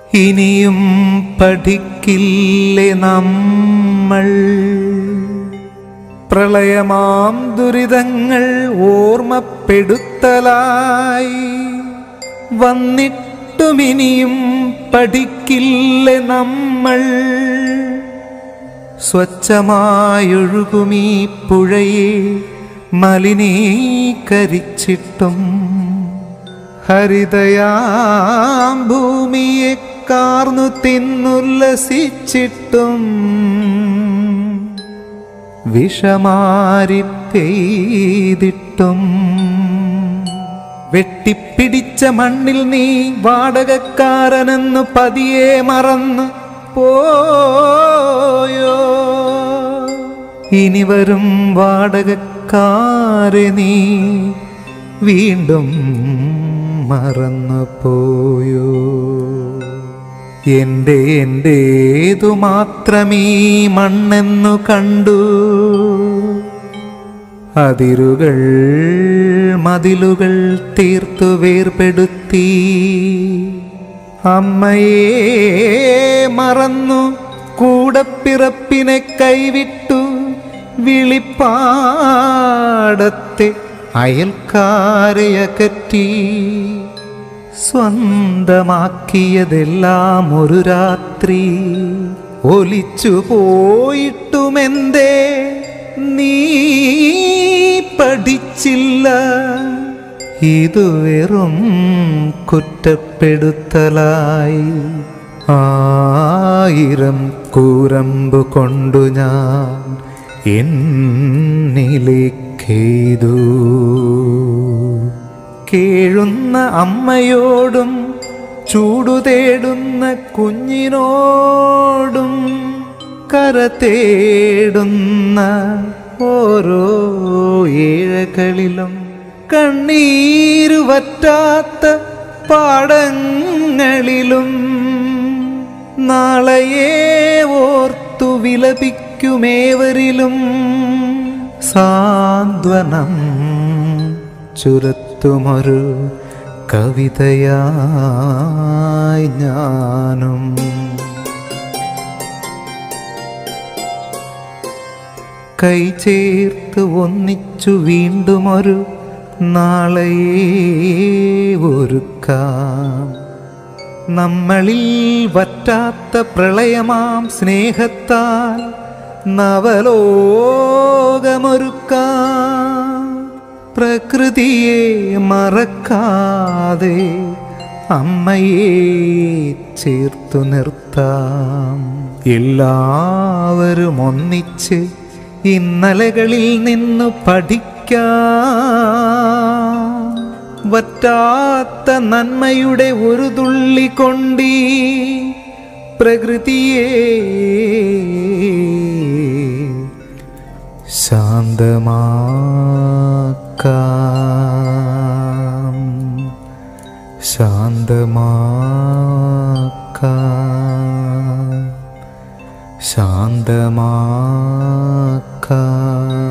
ഇനിയും പഠിക്കില്ലേ നമ്മൾ പ്രളയമാം ദുരിതങ്ങൾ ഓർമ്മപ്പെടുത്തലായി വന്നിട്ടുമിനിയും പഠിക്കില്ലേ നമ്മൾ സ്വച്ഛമായൊഴുകുമീ പുഴയെ മലിനീകരിച്ചിട്ടും ഹരിതയാം ഭൂമിയെ കാർന്നു തിന്നുല്ലസിച്ചിട്ടും വിഷമാരി പെയ്തിട്ടും വെട്ടിപ്പിടിച്ച മണ്ണിൽ നീ വാടകക്കാരനെന്നു പതിയെ മറന്ന് പോയോ ഇനി വരും വാടകക്കാരെ നീ വീണ്ടും മറന്നു പോയോ എൻ്റെ എൻ്റേതു മാത്രമീ മണ്ണെന്നു കണ്ടു അതിരുകൾ മതിലുകൾ തീർത്തു വേർപെടുത്തി അമ്മയെ മറന്നു കൂടപ്പിറപ്പിനെ കൈവിട്ടു വിളിപ്പാടത്തെ അയൽക്കാരെ അകറ്റി സ്വന്തമാക്കിയതെല്ലാം ഒരു രാത്രി ഒലിച്ചു പോയിട്ടുമെന്തേ നീ പഠിച്ചില്ല ഇത് വെറും കുറ്റപ്പെടുത്തലായി ആയിരം കൂരമ്പ് കൊണ്ടു ഞാൻ എന്നിലേക്കെയ്തു കേഴുന്ന അമ്മയോടും ചൂടുതേടുന്ന കുഞ്ഞിനോടും കര തേടുന്ന ഓരോ ഏഴകളിലും കണ്ണീരു വറ്റാത്ത പാടങ്ങളിലും നാളെയെ ഓർത്തു വിലപിക്കുമേവരിലും സാന്ത്വനം ചുരത്തുമൊരു കവിതയായി ഞാനും കൈ ചേർത്ത് ഒന്നിച്ചു വീണ്ടും ഒരു നാളെയേ ഒരുക്കാം നമ്മളിൽ വറ്റാത്ത പ്രളയമാം സ്നേഹത്താൽ നവലോകമൊരുക്കാം പ്രകൃതിയെ മറക്കാതെ അമ്മയെ ചേർത്തു നിർത്താം എല്ലാവരും ഒന്നിച്ച് ഇന്നലകളിൽ നിന്ന് പഠിക്കാം വറ്റാത്ത നന്മയുടെ ഒരു തുള്ളി കൊണ്ടീ പ്രകൃതിയെ ശാന്തമാക്കാം ശാന്തമാക്കാം